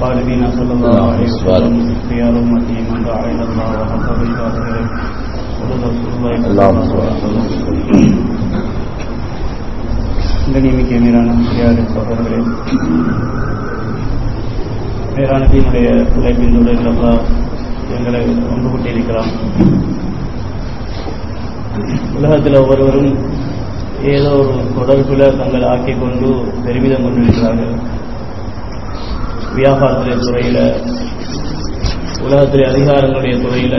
حق نبينا صلى الله عليه وسلم خيار أمتي من دعا إلى الله وحق عباده ولد رسول الله صلى الله عليه وسلم கண்ணியமிக்க மீரான பெரியாரு சகோதரர்களே மேலான தீனுடைய உழைப்பின் தொடர்களா எங்களை ஒன்று கூட்டியிருக்கலாம் உலகத்தில் ஒவ்வொருவரும் ஏதோ ஒரு தொடர்புல தங்கள் ஆக்கிக் கொண்டு பெருமிதம் கொண்டிருக்கிறார்கள் வியாபாரத்திலே துறையில உலகத்திலே அதிகாரங்களுடைய துறையில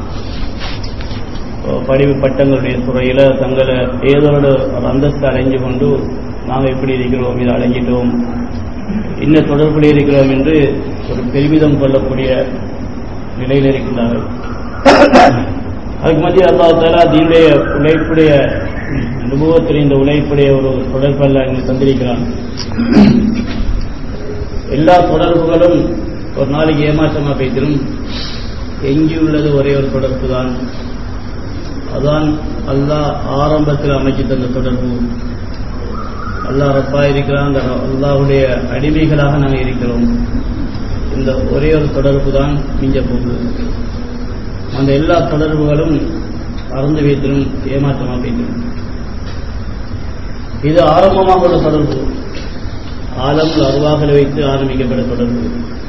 படிவு பட்டங்களுடைய துறையில தங்களை ஏதோ ஒரு அந்தஸ்து அடைஞ்சு கொண்டு நாங்கள் எப்படி இருக்கிறோம் இதை அடைஞ்சிட்டோம் இன்ன தொடர்புடைய இருக்கிறோம் என்று ஒரு பெருமிதம் கொள்ளக்கூடிய நிலையில் இருக்கின்றார்கள் அதுக்கு மத்திய அல்லா தாலா தீனுடைய உழைப்புடைய அனுபவத்தில் இந்த உழைப்புடைய ஒரு தொடர்பல்ல இங்கு தந்திருக்கிறான் எல்லா தொடர்புகளும் ஒரு நாளைக்கு ஏமாற்றமாக பேசிடும் எங்கியுள்ளது ஒரே ஒரு தொடர்பு தான் அதான் அல்லாஹ் ஆரம்பத்தில் அமைச்சு தந்த தொடர்பு அல்லாஹ் ரப்பா இருக்கிறான் அல்லாஹுடைய அடிமைகளாக நாங்கள் இருக்கிறோம் இந்த ஒரே ஒரு தொடர்பு தான் மிஞ்ச போகுது அந்த எல்லா தொடர்புகளும் அறந்து வைத்திரும் ஏமாற்றமாக வைத்திரும் இது ஆரம்பமாக உள்ள தொடர்பு ஆலம் அருவாகலை வைத்து ஆரம்பிக்கப்பட்ட தொடர்பு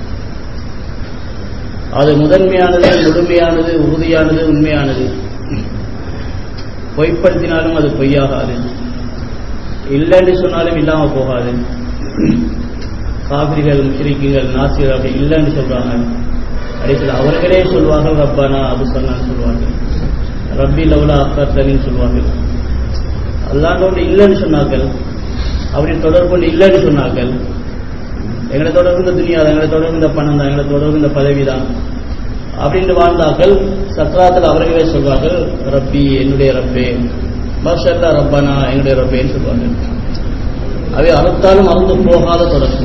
அது முதன்மையானது முழுமையானது உறுதியானது உண்மையானது பொய்ப்படுத்தினாலும் அது பொய்யாகாது இல்லைன்னு சொன்னாலும் இல்லாம போகாது காவிரிகள் முஷ்ரிக்குகள் நாசிகள் அப்படி இல்லைன்னு சொல்றாங்க கடைசியில் அவர்களே சொல்வார்கள் ரப்பானா அபு சொன்னான்னு சொல்வார்கள் ரப்பி லவ்லா அக்கத்தனின்னு சொல்வார்கள் அல்லாண்டோடு இல்லைன்னு சொன்னார்கள் அப்படி தொடர்பு கொண்டு இல்லைன்னு சொன்னார்கள் எங்களை தொடர்பு இந்த துணியா எங்களை தொடர்பு இந்த பணம் தான் எங்களை தொடர்பு இந்த பதவி தான் அப்படின்னு வாழ்ந்தார்கள் சக்கராத்தில் அவர்களே சொல்வார்கள் ரப்பி என்னுடைய ரப்பே பஷல்லா ரப்பானா என்னுடைய ரப்பேன்னு சொல்வார்கள் அவை அறுத்தாலும் அறுந்து போகாத தொடர்பு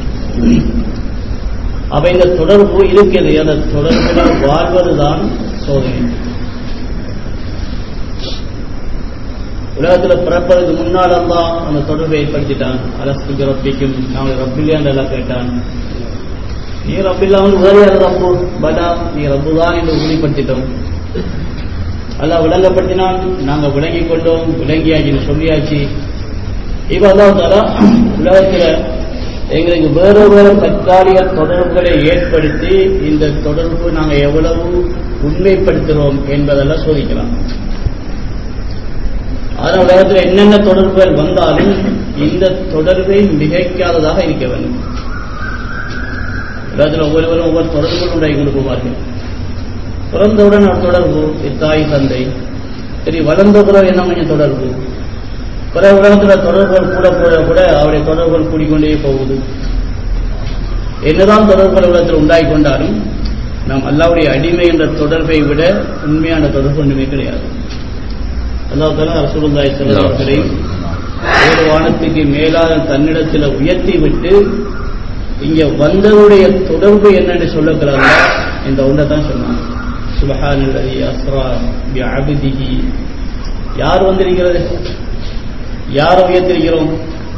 அப்ப இந்த தொடர்பு இருக்கிறது அந்த தொடர்புல வாழ்வதுதான் சோதனை உலகத்துல பிறப்பதற்கு முன்னால் அல்லா அந்த தொடர்பை ஏற்படுத்திட்டான் அலஸ்துக்கு ரப்பிக்கும் நாங்கள் ரப்பில்லையாண்டு எல்லாம் கேட்டான் நீ ரப்பில்லாமல் உதவியாத ரப்பு பலா நீ ரப்பு தான் என்று உறுதிப்படுத்திட்டோம் அல்லாஹ் விளங்கப்படுத்தினான் நாங்க விளங்கிக் கொண்டோம் விளங்கியாச்சு சொல்லியாச்சு இப்ப அல்லாஹ் தாலா உலகத்துல எங்களுக்கு வேற வேற தற்காலிக தொடர்புகளை ஏற்படுத்தி இந்த தொடர்பு நாங்க எவ்வளவு உண்மைப்படுத்துகிறோம் என்பதெல்லாம் சோதிக்கலாம் அதனால் உலகத்தில் என்னென்ன தொடர்புகள் வந்தாலும் இந்த தொடர்பை மிகைக்காததாக இருக்க வேண்டும் உலகத்தில் ஒவ்வொருவரும் ஒவ்வொரு தொடர்புகள் உண்டாகி கொண்டு போவார்கள் பிறந்தவுடன் அவர் தொடர்பு தாய் தந்தை சரி வளர்ந்த பிறகு என்ன கொஞ்சம் தொடர்பு பிற உலகத்தில் தொடர்புகள் கூட போட கூட அவருடைய தொடர்புகள் கூடிக்கொண்டே போகுது என்னதான் தொடர்புகள் உலகத்தில் உண்டாகி கொண்டாலும் நாம் அல்லாவுடைய அடிமை என்ற தொடர்பை விட உண்மையான தொடர்பு ஒன்றுமே கிடையாது அல்லாஹால ரசூலுல்லாய் செல்லவர்களை ஏழு வானத்துக்கு மேலாக தன்னிடத்தில் உயர்த்தி விட்டு இங்க வந்தவருடைய தொடர்பு என்னன்னு சொல்லுகிறாங்க இந்த ஒன்றை தான் சொன்னாங்க சுபஹான் அஸ்ரா பி அபிதிஹி யார் வந்திருக்கிறது யார் உயர்த்திருக்கிறோம்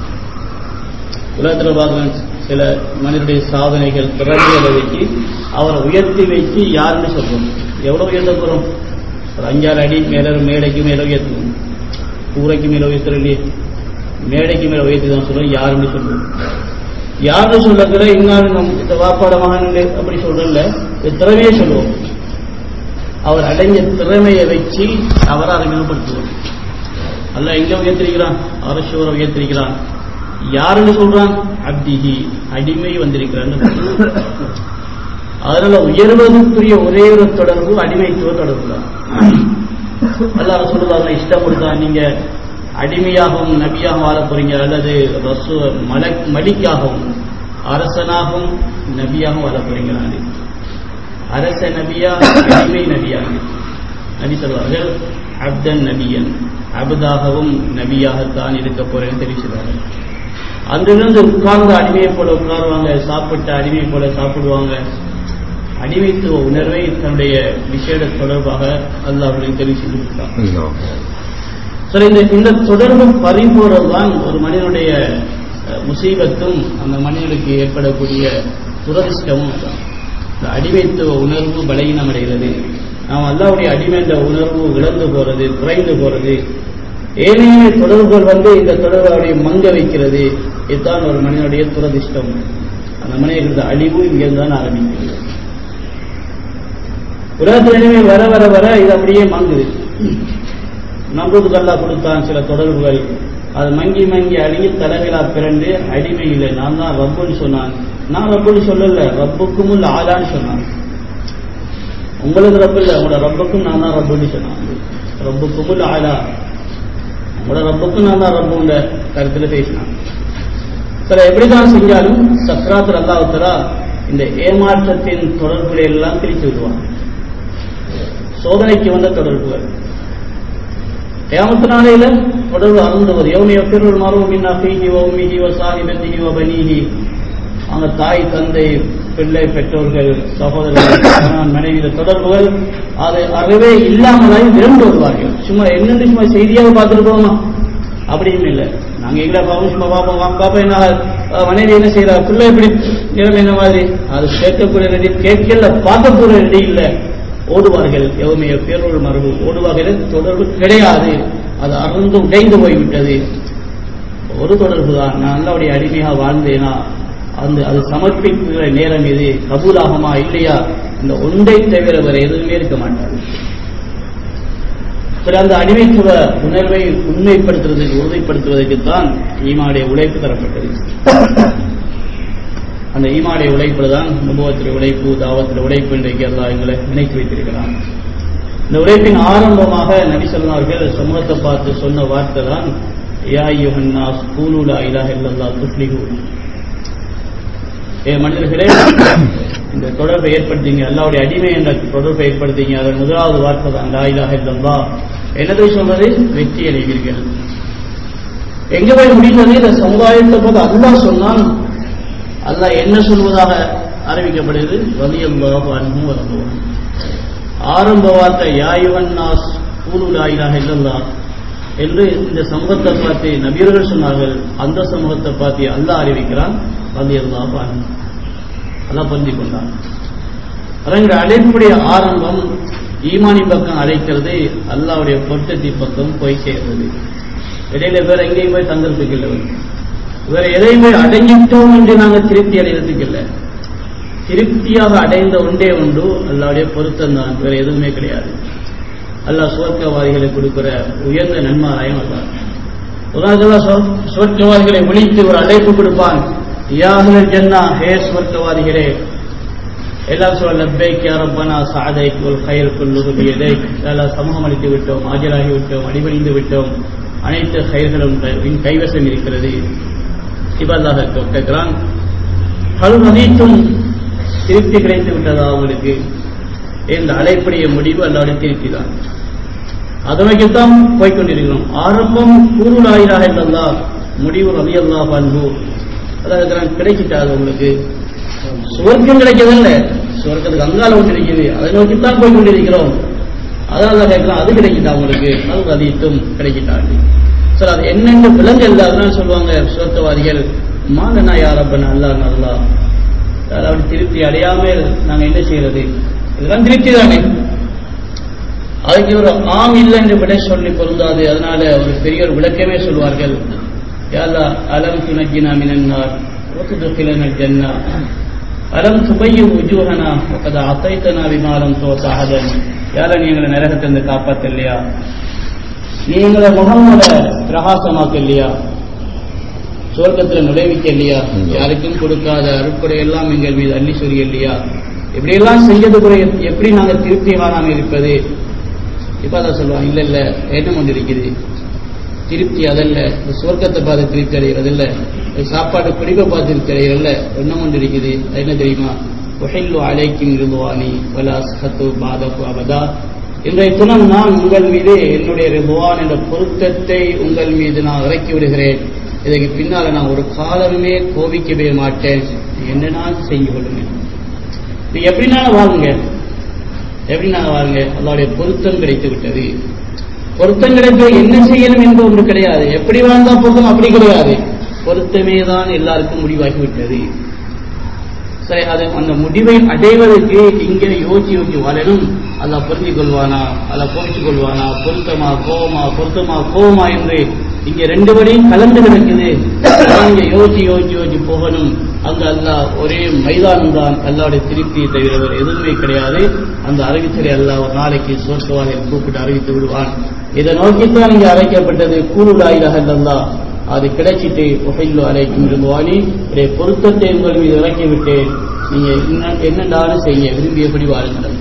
உலகத்தில் பார்க்கலாம் சில மனிதனுடைய சாதனைகள் திறமைகளை வச்சு அவரை உயர்த்தி வச்சு யாருன்னு சொல்றோம் எவ்வளவு உயர்த்த போறோம் ஒரு அஞ்சாறு அடி மேல மேடைக்கு மேல உயர்த்துவோம் கூரைக்கு மேல உயர்த்துறே மேடைக்கு மேல உயர்த்தி தான் சொல்றோம் யாருன்னு சொல்றோம் யாருன்னு சொல்லக்கிற இன்னாலும் நம் இந்த வாப்பாட மகன் அப்படி சொல்றல திறமையே சொல்லுவோம் அவர் அடைஞ்ச திறமையை வச்சு அவரை அறிமுகப்படுத்துவோம் அல்ல எங்க உயர்த்திருக்கிறான் அரசுவரை உயர்த்திருக்கிறான் யாருன்னு சொல்றான் அப்திஹி அடிமை வந்திருக்கிறான் அதனால உயர்வதற்குரிய ஒரே ஒரு தொடர்பு அடிமைத்துவ தொடர்பு தான் அல்லாஹ் சொல்லுவாங்க இஷ்டம் கொடுத்தா நீங்க அடிமையாகவும் நபியாகவும் வாழ போறீங்க அல்லது ரசு மலக் மலிக்காகவும் அரசனாகவும் நபியாகவும் வாழ போறீங்க அரச நபியா அடிமை நபியா நபி சொல்வார்கள் அப்தன் நபியன் அபதாகவும் நபியாகத்தான் இருக்க போறேன்னு தெரிவிச்சிருவாங்க அன்றிலிருந்து உட்கார்ந்த அடிமையை போல உட்காருவாங்க சாப்பிட்ட அடிமையை போல சாப்பிடுவாங்க அடிமைத்துவ உணர்வை தன்னுடைய விஷேட தொடர்பாக அல்லாஹ் தெரிவிச்சிருக்கிறார் சரி இந்த இந்த தொடர்பு பறிபோறதுதான் ஒரு மனிதனுடைய அஹ், முசீபத்தும் அந்த மனிதனுக்கு ஏற்படக்கூடிய துரதிஷ்டமும் அதான் இந்த அடிமைத்துவ உணர்வு பலகீனம் அடைகிறது நாம் அல்லாவுடைய அடிமை என்ற உணர்வு இழந்து போறது குறைந்து போறது ஏனைய தொடர்புகள் வந்து இந்த தொடர்புடைய மங்க வைக்கிறது இதுதான் ஒரு மனிதனுடைய துரதிஷ்டம் அந்த மனிதர்களது அழிவு இங்கிருந்து தான் ஆரம்பிக்கிறது உலகத்தில் இனிமே வர வர வர இது அப்படியே மங்குது நம்புதுக்கு அல்லா கொடுத்தான் சில தொடர்புகள் அது மங்கி மங்கி அழுகி தலைவிழா பிறண்டு அடிமை இல்லை நான் தான் ரப்புன்னு சொன்னான் நான் ரப்புன்னு சொல்லல ரப்புக்கும் உள்ள ஆளான்னு சொன்னான் உங்களுக்கு ரப்பு இல்லை உங்களோட ரப்புக்கும் நான் தான் ரப்புன்னு சொன்னான் ரப்புக்கும் உள்ள ஆளா உங்களோட ரப்புக்கும் நான் தான் ரப்புன்ற கருத்தில் பேசினான் சில எப்படிதான் செஞ்சாலும் சக்ராத் அல்லாஹலா இந்த ஏமாற்றத்தின் தொடர்புகளை எல்லாம் பிரித்து விடுவான் சோதனைக்கு வந்த தொடர்புகள் ஏமத்து நாளையில தொடர்பு அருந்துவது யோமி எப்பிருள் மருவம் மின்னா பீகி ஓமிகி ஓ சாஹிபத்திகி ஓ பனீகி அவங்க தாய் தந்தை பிள்ளை பெற்றோர்கள் சகோதரர்கள் மனைவி தொடர்புகள் அது அறவே இல்லாமலாய் விரும்பி வருவார்கள் சும்மா என்னென்னு சும்மா செய்தியாக பார்த்துட்டு போமா அப்படின்னு இல்லை நாங்க எங்களை பார்ப்போம் சும்மா பார்ப்போம் பாப்பா என்ன மனைவி என்ன செய்யறா பிள்ளை எப்படி நிலைமை என்ன மாதிரி அது கேட்கக்கூடிய ரெடி கேட்கல பார்க்கக்கூடிய ரெடி இல்லை ஓடுவார்கள் எவமைய பேரொரு மரபு ஓடுவார்கள் தொடர்பு கிடையாது அது அறந்து உடைந்து போய்விட்டது ஒரு தொடர்பு தான் நான் அல்லாவுடைய அடிமையாக வாழ்ந்தேனா அந்த அது சமர்ப்பிக்கிற நேரம் இது கபூலாகுமா இல்லையா இந்த ஒன்றை தவிர வேற எதுவுமே இருக்க மாட்டார் சரி அந்த அடிமைத்துவ உணர்வை உண்மைப்படுத்துவதற்கு உறுதிப்படுத்துவதற்குத்தான் ஈமாவுடைய உழைப்பு தரப்பட்டது அந்த ஈமாடைய உழைப்புல தான் அனுபவத்தில் உழைப்பு தாவத்தில் உழைப்பு இன்றைக்கு அல்லா எங்களை நினைத்து வைத்திருக்கிறான் இந்த உழைப்பின் ஆரம்பமாக நபி சொன்னார்கள் சமூகத்தை பார்த்து சொன்ன வார்த்தை தான் யா யுஹன்னாஸ் கூலுலா இலாஹ இல்லல்லா துஃப்லிஹு ஏ மனிதர்களே இந்த தொடர்பை ஏற்படுத்திங்க அல்லாவுடைய அடிமை என்ற தொடர்பை ஏற்படுத்திங்க அதன் முதலாவது வார்த்தை தான் லா இலாஹ இல்லல்லா என்னதை சொல்வது வெற்றி அடைவீர்கள் எங்க போய் முடிந்தது இந்த சமுதாயத்தை பார்த்து அல்லாஹ் சொன்னால் அல்லாஹ் என்ன சொல்வதாக அறிவிக்கப்படுகிறது வலியல்லாஹு அன்பும் வரம்புவான் ஆரம்ப வார்த்தை யாயுவன் நாஸ் கூலுலாயிலாக இல்லல்லா என்று இந்த சமூகத்தை பார்த்து நபியர்கள் சொன்னார்கள் அந்த சமூகத்தை பார்த்து அல்லாஹ் அறிவிக்கிறான் வலியல்லாஹு அன்பு அல்லாஹ் பொருந்திக் கொண்டான் அதங்கிற அழைப்புடைய ஆரம்பம் ஈமானி பக்கம் அழைக்கிறது அல்லாவுடைய பொருத்தத்தி பக்கம் போய் சேர்றது இடையில வேற எங்கேயும் போய் தங்கிறதுக்கு இல்லை வேற எதையுமே அடைஞ்சிட்டோம் என்று நாங்கள் திருப்தி அடைகிறதுக்கு இல்லை திருப்தியாக அடைந்த ஒன்றே உண்டு அல்லாவுடைய பொருத்தம் தான் வேற எதுவுமே கிடையாது அல்லாஹ் சுவர்க்கவாதிகளுக்கு கொடுக்கிற உயர்ந்த நன்மாராயம் அல்லாஹ் உதாரணத்தில் சுவர்க்கவாதிகளை விழித்து ஒரு அழைப்பு கொடுப்பான் யாஹில் ஜன்னா ஹே சுவர்க்கவாதிகளே எல்லாம் சொல்ல லப்பைக் யாரப்பனா சாதைக் ஒரு கயிறு கொள்ளுது எதைக் எல்லாம் சமூகம் அளித்து விட்டோம் ஆஜராகி விட்டோம் அடிபணிந்து விட்டோம் அனைத்து கயிர்களும் கைவசம் இருக்கிறது இவல்லாக கேட்கிறான் பல அனைத்தும் திருப்தி கிடைத்து விட்டதா அவங்களுக்கு இந்த அலைப்படைய முடிவு அல்லாவுடைய திருப்தி தான் அதை நோக்கித்தான் போய்கொண்டிருக்கிறோம் ஆரம்பம் கூறுலாயிராக இல்லல்லா முடிவு ரவி அல்லா பண்பு அதாவது கிடைக்கிட்டாது உங்களுக்கு சுவர்க்கம் கிடைக்கவில்ல சுவர்க்கத்துக்கு அங்கால ஒன்று இருக்குது அதை நோக்கித்தான் போய் கொண்டிருக்கிறோம் அதனால கேட்கலாம் அது கிடைக்கிட்டா உங்களுக்கு அது அதித்தும் கிடைக்கிட்டாங்க சார் அது என்னென்ன விலங்கல்ல அதனால சொல்லுவாங்க சுவர்க்கவாதிகள் மாலனா யாரப்பன் அல்லா நல்லா அப்படி திருப்தி அடையாமல் நாங்க என்ன செய்யறது இதெல்லாம் திருப்தி தானே அதுக்கு ஒரு ஆம் இல்லை என்று விட சொல்லி பொருந்தாது அதனால ஒரு பெரிய ஒரு விளக்கமே சொல்வார்கள் யாரா அலம் துணக்கினா மினன்னார் ஒத்துதுக்கிலன ஜன்னா அலம் துபையும் உஜூஹனா ஒக்கத அத்தைத்தனா விமானம் தோசாகதன் யார நீ எங்களை நரகத்திலிருந்து காப்பாத்த இல்லையா நீ எங்களை முகமோட பிரகாசமாக்க இல்லையா சுவர்க்கத்தில் நுழைவிக்க இல்லையா யாருக்கும் கொடுக்காத அருட்படை எல்லாம் எங்கள் மீது அள்ளி சொரிய இல்லையா இப்படியெல்லாம் செஞ்சது கூட எப்படி நாங்கள் திருப்தி காணாமல் இருப்பது இப்ப அதான் சொல்லுவாங்க இல்ல இல்ல எண்ணம் ஒன்று இருக்குது திருப்தி அதல்ல சுவர்க்கத்தை பார்த்து திருப்தி அடைகிறது இல்ல சாப்பாடு குடிப்பை பார்த்து திருப்தி அடைகிறல்ல எண்ணம் ஒன்று இருக்குது அது என்ன தெரியுமா ஒஹில்லு அலைக்கும் ரிதுவானி வலா சத்து பாதகு அபதா இன்றைய தினம் நான் உங்கள் மீது என்னுடைய ரிதுவான் என்ற பொருத்தத்தை உங்கள் மீது நான் இறக்கி விடுகிறேன் இதற்கு பின்னால நான் ஒரு காலமே கோபிக்கவே மாட்டேன் என்னன்னா செஞ்சு கொள்ளுங்க நீ எப்படினாலும் வாழுங்க எப்படினாலும் வாழுங்க அல்லாவுடைய பொருத்தம் கிடைத்து விட்டது பொருத்தம் கிடைத்து என்ன செய்யணும் என்று ஒன்று கிடையாது எப்படி வாழ்ந்தா போதும் அப்படி கிடையாது பொருத்தமே தான் எல்லாருக்கும் முடிவாகி விட்டது சரி அது அந்த முடிவை அடைவதற்கு இங்கே யோசிச்சு யோசிச்சு வாழணும் அல்லாஹ் பொருந்திக் கொள்வானா அல்லாஹ் பொறிச்சு கொள்வானா பொருத்தமா கோவமா பொருத்தமா கோவமா என்று இங்க ரெண்டு வரையும் கலந்து கிடக்குது அதான் இங்க யோசிச்சு யோசிச்சு யோசிச்சு போகணும் அங்க அல்லாஹ் ஒரே மைதானம் தான் அல்லாவுடைய திருப்தியை தவிர வேறு எதுவுமே கிடையாது அந்த அறிவித்தலை அல்லாஹ் ஒரு நாளைக்கு சோர்க்கவாலை கூப்பிட்டு அறிவித்து விடுவான் இதை நோக்கித்தான் இங்க அழைக்கப்பட்டது கூறுலாயிலாக இல்லல்லா அது கிடைச்சிட்டு உகையிலோ அழைக்கும் விரும்புவானி இதை பொருத்தத்தை உங்கள் மீது இறக்கிவிட்டு நீங்க என்ன- என்னென்றாலும் செய்ய விரும்பியபடி வாழுங்கள்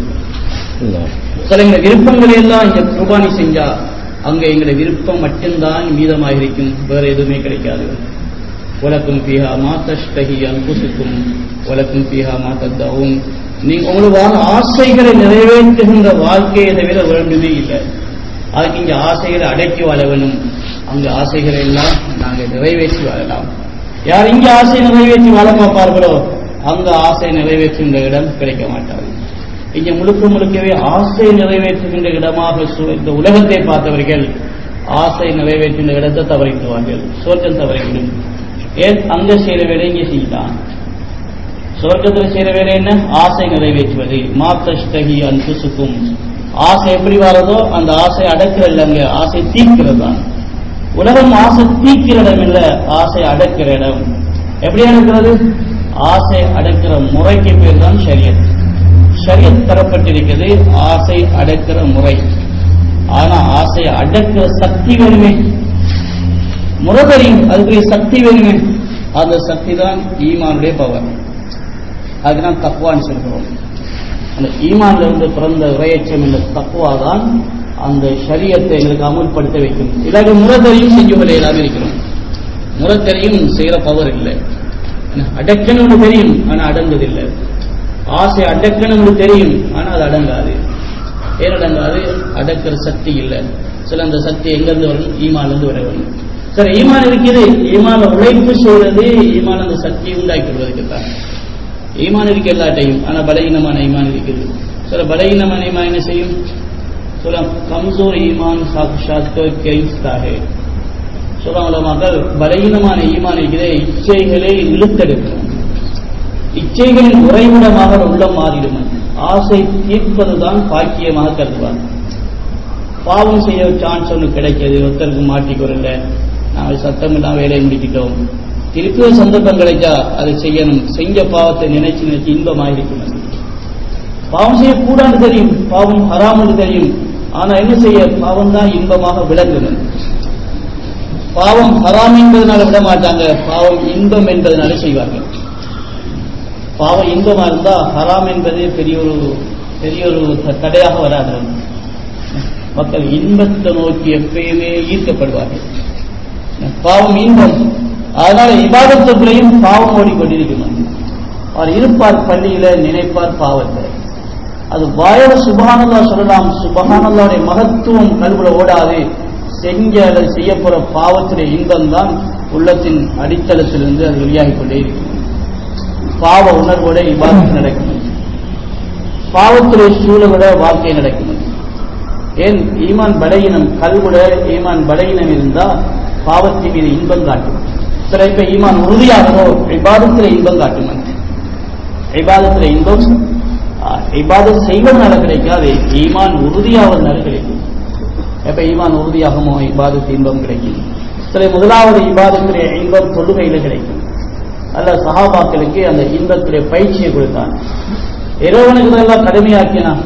சில எங்க விருப்பங்களை எல்லாம் இங்க குர்பானி செஞ்சா அங்க எங்களுடைய விருப்பம் மட்டும்தான் மீதமாக இருக்கும் வேற எதுவுமே கிடைக்காது உலக்கும் பீஹா மா தஷ்டஹி அன்புசுக்கும் உலக்கும் பீஹா மா தத்தவும் நீங்க உங்களுடைய ஆசைகளை நிறைவேற்றுகின்ற வாழ்க்கையை தவிர வேண்டுமே இல்லை அதுக்கு இங்க ஆசைகளை அடக்கி வாழ வேணும் அங்க ஆசைகளை எல்லாம் நாங்க நிறைவேற்றி வாழலாம் யார் இங்க ஆசை நிறைவேற்றி வாழ பார்ப்பார்களோ அங்க ஆசை நிறைவேற்றுகின்ற இடம் கிடைக்க மாட்டாது இங்க முழுக்க முழுக்கவே ஆசை நிறைவேற்றுகின்ற இடமாக சு- இந்த உலகத்தை பார்த்தவர்கள் ஆசை நிறைவேற்றுகின்ற இடத்தை தவறிவிடுவார்கள் சொர்க்கம் தவறிவிடும் ஏன் அங்க செய்யற வேலை இங்க செய்யலாம் சொர்க்கத்தில் செய்யற வேலை என்ன ஆசை நிறைவேற்றுவது மாத்தஷ்டகி அன்புசுக்கும் ஆசை எப்படி வரதோ அந்த ஆசை அடக்கிறது அங்க ஆசை தீக்கிறது தான் உலகம் ஆசை தீக்கிற இடம் இல்ல ஆசை அடக்கிற இடம் எப்படி அடக்கிறது ஆசை அடக்கிற முறைக்கு பேர் தான் ஷரியத் ஷரியத் தரப்பட்டிருக்கிறது ஆசை அடக்கிற முறை ஆனா ஆசை அடக்கிற சக்தி வேணுமே முறை தெரியும் அதுக்குரிய சக்தி வேணுமே அந்த சக்தி தான் ஈமானுடைய பவர் அதுதான் தக்குவான்னு சொல்கிறோம் அந்த ஈமான்ல இருந்து பிறந்த இறையச்சம் என்ற தக்குவா தான் அந்த ஷரியத்தை எங்களுக்கு அமுல்படுத்த வைக்கும் இல்லாட்டி முறை தெரியும் செஞ்சு கொள்ள இல்லாம இருக்கிறோம் முறை தெரியும் செய்யற பவர் இல்லை அடக்கணும்னு தெரியும் ஆனா அடங்குதில்லை ஆசை அடக்கணும்னு தெரியும் ஆனா அது அடங்காது ஏன் அடங்காது அடக்கிற சக்தி இல்லை சில அந்த சக்தி எங்கிருந்து வரும் ஈமான்ல இருந்து வர வரும் சரி ஈமான் இருக்குது ஈமான உழைப்பு செய்வது ஈமான் அந்த சக்தியை உண்டாக்கி விடுவதற்கு தான் ஈமான் இருக்கு எல்லாட்டையும் ஆனா பலகீனமான ஈமான் இருக்குது சில பலகீனமான ஈமான் என்ன செய்யும் சில கம்சோர் ஈமான் சாக்ஷாத் கெய்ஸ்தாகே சொல்றாங்கள மக்கள் பலகீனமான ஈமான் இருக்கிற இச்சைகளை இழுத்தெடுக்கும் இச்சைகளின் உறைவிடமாக உள்ளம் மாறிடும் ஆசை தீர்ப்பதுதான் பாக்கியமாக கருதுவார் பாவம் செய்ய சான்ஸ் ஒன்று கிடைக்கிறது ஒருத்தருக்கு மாட்டிக்கொள்ள நாங்கள் சத்தமில்லாம் வேலையை முடிக்கிட்டோம் திருப்பி ஒரு சந்தர்ப்பம் கிடைச்சா அதை செய்யணும் செஞ்ச பாவத்தை நினைச்சு நினைச்சு இன்பமாக இருக்கும் அது. பாவம் செய்யக்கூடாது தெரியும் பாவம் ஹராம்னு தெரியும் ஆனா என்ன செய்ய பாவம் தான் இன்பமாக விளங்கணும் பாவம் ஹராம் என்பதனால விட மாட்டாங்க பாவம் இன்பம் என்பதனால செய்வார்கள் பாவம் இன்பமா இருந்தா ஹராம் என்பது பெரிய ஒரு பெரிய ஒரு த- தடையாக வராது மக்கள் இன்பத்தை நோக்கி எப்பயுமே ஈர்க்கப்படுவார்கள் பாவம் இன்பம் அதனால இபாதத்துக்குள்ளேயும் பாவம் ஓடிக்கொண்டிருக்கணும் அவர் இருப்பார் பள்ளியில நினைப்பார் பாவத்தை அது வாயோட சுபஹானல்லா சொல்லலாம் சுபஹானல்லாவுடைய மகத்துவம் கல்வில ஓடாது செஞ்ச அல்லது செய்யப்போற பாவத்துடைய இன்பம் தான் உள்ளத்தின் அடித்தளத்திலிருந்து அது வெளியாகிக் கொண்டே இருக்கும் பாவ உணர்வோட இபாதத்து நடக்கும் பாவத்துடைய சூழலோட வாழ்க்கை நடக்கும் ஏன் ஈமான் பலகீனம் கல்விட ஈமான் பலகீனம் இருந்தா பாவத்தின் மீது இன்பம் காட்டும் சில இப்ப ஈமான் உறுதியாகவோ இபாதத்துல இன்பம் காட்டும் அது. இபாதத்துல இன்பம் இபாதத் செய்வதனால கிடைக்காது ஈமான் உறுதியாவதனால கிடைக்கும் எப்ப ஈமான் உறுதியாகுமோ இபாதத்து இன்பம் கிடைக்கும் சில முதலாவது இபாதத்துடைய இன்பம் தொழுகையில கிடைக்கும் அல்ல சஹாபாக்களுக்கு அந்த இன்பத்துடைய பயிற்சியை கொடுத்தான் இரவனுக்கு எல்லாம் கடுமையாக்கினான்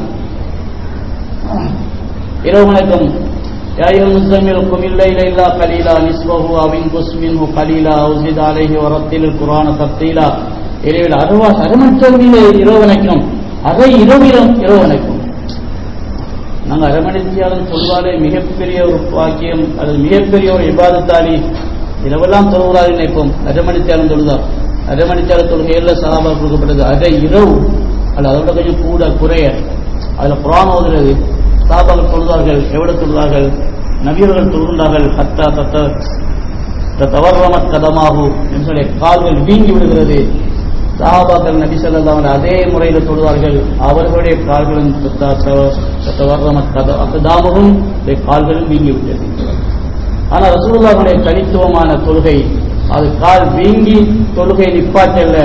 இரவு வணக்கம் يا أيها المزمل قم الليل إلا قليلا نصفه أو انقص منه قليلا أو زد عليه ورتل القرآن ترتيلا இரவில் அறுவா அரைமணித்தவரிலே இரவு வணக்கம் அதை இரவிலும் இரவு வணக்கம் நாங்கள் அரமணித்தியாளன் சொல்வாலே மிகப்பெரிய ஒரு வாக்கியம் அது மிகப்பெரிய ஒரு இபாதத்தாளி இரவெல்லாம் தொழுவதாக நினைப்போம் அரமணித்தியாளன் தொழுதா அரமணித்தியாளர் தொழுகையில் சலாபா கொடுக்கப்பட்டது அதை இரவு அல்ல அதோட கொஞ்சம் கூட குறைய அதில் புறான் ஓதுறது சாபாக்கள் தொழுதார்கள் எவ்வளவு தொழுதார்கள் நபியர்கள் தொழுகின்றார்கள் ஹத்தா தத்த தவறமத் கதமாகு என்று சொல்லி கால்கள் வீங்கி விடுகிறது சஹாபாக்கள் நபி ஸல்லல்லாஹு அலைஹி அதே முறையில் தொழுவார்கள் அவர்களுடைய கால்களும் தவறமத் கத அகதாமுகும் கால்களும் வீங்கி விட்டது ஆனால் ரசூலுல்லாஹுடைய தனித்துவமான தொழுகை அது கால் வீங்கி தொழுகை நிப்பாட்டல்ல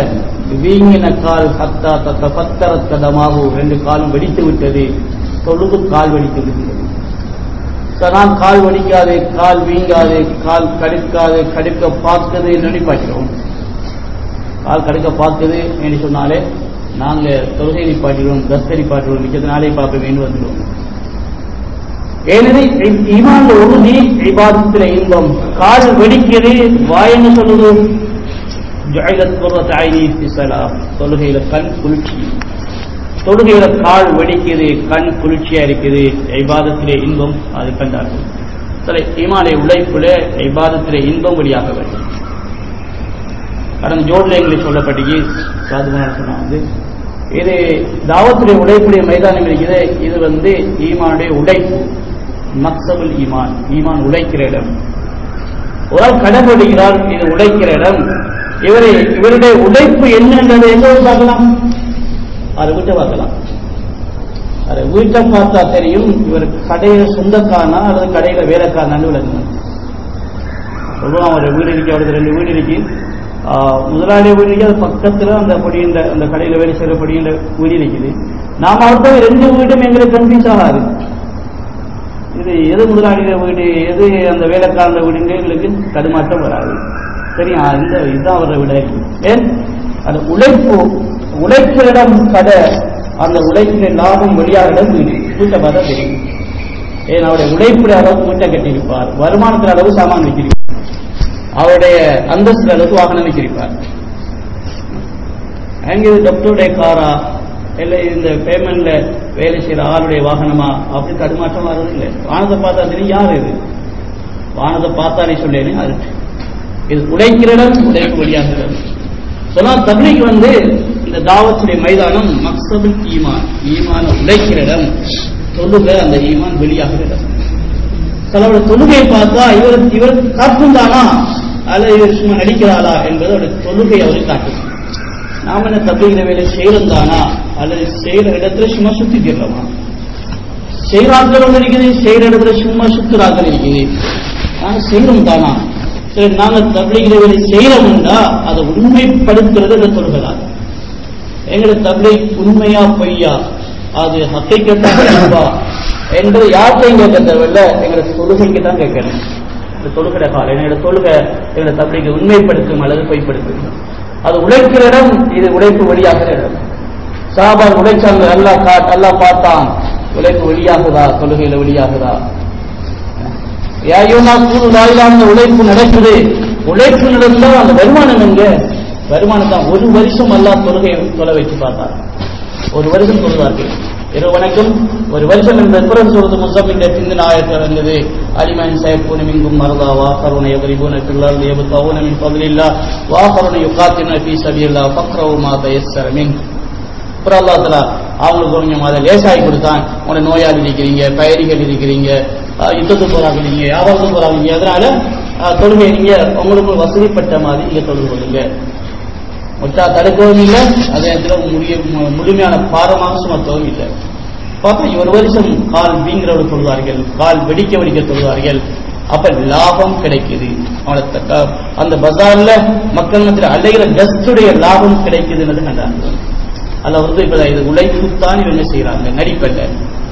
வீங்கின கால் ஹத்தா தத்த பத்தரத் கதமாகும் ரெண்டு காலும் வெடித்து விட்டது தொழுது கால் வெடித்து விட்டது சரி, நான் கால் வடிக்காது கால் வீங்காது கால் கடுக்காது கடுக்க பார்க்குது நினைப்பாக்கிறோம் கால் கடுக்க பார்க்குது என்று சொன்னாலே நாங்க தொழுகை நிப்பாட்டிடுவோம் கஸ்த நிப்பாட்டிடுவோம் மிச்சத்து நாளே பார்க்க வேண்டும் வந்துடுவோம் ஏனெனில் ஈமான் உறுதி இபாதத்தில் இன்பம் கால் வெடிக்கிறது வாயன்னு சொல்லுது ஜுஅலத் குர்ரத் ஐனி ஃபி ஸலாத் தொழுகையில கண் குளிர்ச்சி தொழுகையில கால் வெடிக்குது கண் குளிர்ச்சியா இருக்குது இபாதத்திலே இன்பம் அது கண்டார்கள் சில ஈமானை உழைப்புல இபாதத்திலே இன்பம் வெளியாக வேண்டும் கடந்த ஜோடில் எங்களுக்கு சொல்லப்பட்டது சாதுமான சொன்னா வந்து இது தாவத்துடைய உழைப்புடைய மைதானம் இருக்குது இது வந்து ஈமானுடைய உழைப்பு மக்சபுல் ஈமான் ஈமான் உழைக்கிற இடம் ஒரு ஆள் கடைபிடிக்கிறார் இது உழைக்கிற இடம் இவரை இவருடைய உழைப்பு என்னன்றதை எங்க போய் பார்க்கலாம் அதை வீட்டை பார்க்கலாம் அதை வீட்டை பார்த்தா தெரியும் இவர் கடையில சொந்தக்காரனா அல்லது கடையில வேலைக்காரனான்னு விளங்கணும் சொல்லுவான் ஒரு வீடு இருக்கு அவருக்கு ரெண்டு வீடு இருக்கு ஆஹ் முதலாளி வீடு இருக்கு அது பக்கத்துல அந்த பொடியின் அந்த கடையில வேலை செய்யற பொடியின் வீடு இருக்குது நாம அவர்கிட்ட ரெண்டு வீடும் எங்களுக்கு கன்ஃபியூஸ் ஆகாது இது எது முதலாளிய வீடு எது அந்த வேலைக்காரன வீடுங்க எங்களுக்கு தடுமாற்றம் வராது சரியா இந்த இதுதான் அவரை விட ஏன் அது உழைப்பு உழைக்கிற இடம் கடை அந்த உழைக்கிற லாபம் வெளியாகிற இடம் வீடு வீட்டை பார்த்தா தெரியும் ஏன் அவருடைய உழைப்புடைய அளவு வீட்டை கட்டியிருப்பார் வருமானத்தின் அளவு சாமான் வைத்திருப்பார் அவருடைய அந்தஸ்து அளவுக்கு வாகனம் வச்சிருப்பார் அங்க இது டாக்டருடைய காரா இல்லை இந்த பேமெண்ட்ல வேலை செய்யற ஆளுடைய வாகனமா அப்படி தடுமாற்றம் வர்றது இல்லை வானத்தை பார்த்தா தெரியும் யார் இது வானத்தை பார்த்தாலே சொல்லேன்னு அது இது உழைக்கிற இடம் உழைப்பு வழியாகிற சொன்னா தபிலிக்கு வந்து இந்த தாவத்துடைய மைதானம் மக்சபுல் ஈமான் ஈமான உழைக்கிற இடம் தொழுக அந்த ஈமான் வெளியாகிற இடம் சிலருடைய தொழுகையை பார்த்தா இவர் இவர் காற்றும் தானா அல்லது இவர் சும்மா நடிக்கிறாளா என்பது அவருடைய தொழுகை அவரை காட்டும் நாம என்ன தப்பிக்கிற வேலை செய்யறோம் தானா அல்லது செய்யற இடத்துல சும்மா சுத்தி தீர்றோமா செய்யறாக்கள் ஒன்று இருக்குது செய்யற இடத்துல சும்மா சுத்துறாக்கள் இருக்குது நாங்க செய்யறோம் தானா சரி நாங்க தப்பிக்கிற வேலை செய்யறோம்னா அதை உண்மைப்படுத்துறது அந்த தொழுகைதான் எங்களை தப்பி உண்மையா பொய்யா அது ஹக்கைக்கட்டா என்பது யார்கிட்டையும் கேட்க தேவையில்ல எங்களை தொழுகைக்கு தான் கேட்கணும் இந்த தொழுகிற காலம் என்னோட தொழுகை எங்களை தப்பிக்கு உண்மைப்படுத்தும் அல்லது பொய்ப்படுத்தும் அது உழைக்கிற இடம் இது உழைப்பு வெளியாகிற இடம் சாபான் உழைச்சாங்க அல்லா காட் அல்லா பார்த்தான் உழைப்பு வெளியாகுதா தொழுகையில வெளியாகுதா யாயோனா கூடு வாயிலான உழைப்பு நடக்குது உழைப்பு நடந்தா அந்த வருமானம் எங்க வருமானம் தான் ஒரு வருஷம் அல்லா தொழுகை தொலை வச்சு பார்த்தார் ஒரு வருஷம் சொல்வார்கள் இரவு வணக்கம் ஒரு வருஷம் என்ற பிறகு சொல்வது முசமின் பிந்தின ஆயத்தில் இருந்தது அலிமன் சயப்பூன மிங்கும் மரதா வாக்கருணை எவரிபூன பிள்ளல் எபுத்தவுன மின் பகுதியில்லா வாக்கருணை யுகாத்தின ஃபீ சபியில்லா ஃபக்ரவு மாத எஸ்ஸரமின் அப்புறம் அல்லா தலா அவங்களுக்கு கொஞ்சம் அதை லேசாகி கொடுத்தான் உன நோயாளி இருக்கிறீங்க பயணிகள் இருக்கிறீங்க அஹ் யுத்தத்துக்கு போறாங்க நீங்க வியாபாரத்துக்கு போறாங்க அதனால அஹ், தொழுகை நீங்க உங்களுக்கு வசதிப்பட்ட மாதிரி நீங்க தொழுது கொள்ளுங்க முட்டா தடுக்கவும் இல்லை அதே நேரத்தில் முடிய மு- முழுமையான பாரமாக சுமத்தவும் இல்லை பார்த்தா ஒரு வருஷம் கால் வீங்கிறவர்கள் சொல்வார்கள் கால் வெடிக்க வெடிக்க சொல்வார்கள் அப்ப லாபம் கிடைக்குது அவனை தக்க- அந்த பஜார்ல மக்கள் மத்தியில் அலைகிற டஸ்டுடைய லாபம் கிடைக்குதுன்னு கண்டாங்க அல்ல வந்து இப்ப இது உழைப்புத்தான் இவங்க செய்யறாங்க நடிப்பல்ல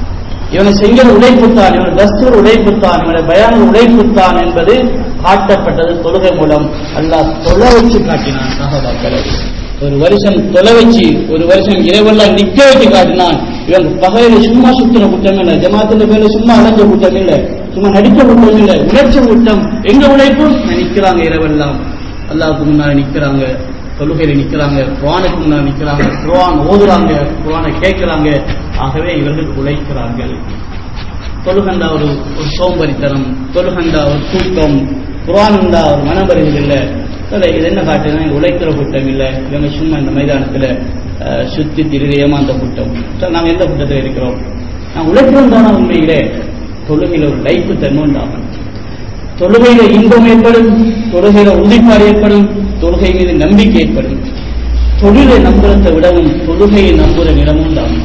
இவனை செஞ்ச உழைப்புத்தான் இவன் தஸ்தூர் உழைப்புத்தான் இவனை பயான உழைப்புத்தான் என்பது காட்டப்பட்டது தொழுகை மூலம் அல்லாஹ் தொலை வச்சு காட்டினான் சகோதரர்களை ஒரு வருஷம் தொலை வச்சு ஒரு வருஷம் இரவெல்லாம் நிக்க வச்சு காட்டினான் இவன் பகையில சும்மா சுத்தின கூட்டம் இல்ல ஜமாத்துல பேர்ல சும்மா அலைஞ்ச கூட்டம் இல்ல சும்மா நடிக்க கூட்டம் இல்ல உழைச்ச கூட்டம் எங்க உழைப்பும் நிக்கிறாங்க இரவெல்லாம் அல்லாஹ்வுக்கு முன்னாடி நிக்கிறாங்க தொழுகையில நிக்கிறாங்க குரானுக்கு முன்னாடி நிக்கிறாங்க குரான் ஓதுறாங்க குரானை கேட்கிறாங்க ஆகவே இவர்கள் உழைக்கிறார்கள் தொழுகண்டா ஒரு ஒரு சோம்பரித்தனம் தொழுகண்டா ஒரு தூக்கம் குரான்டா ஒரு மனபரிகள் இல்லை இல்லை, இது என்ன காட்டுனா உழைக்கிற கூட்டம் இல்லை இவங்க சும்மா இந்த மைதானத்துல அஹ், சுத்தி திரு ஏமாந்த கூட்டம் சரி, நாங்க எந்த கூட்டத்தில் இருக்கிறோம் நான் உழைக்கிறோம் தானே உண்மையிலே தொழுகையில ஒரு லைஃப் தன்மை உண்டாகும் தொழுகையில இன்பம் ஏற்படும் தொழுகையில உறுதிப்பாடு ஏற்படும் தொழுகை மீது நம்பிக்கை ஏற்படும் தொழிலை நம்புறதை விடவும் தொழுகையை நம்புற நிலமும் உண்டாகும்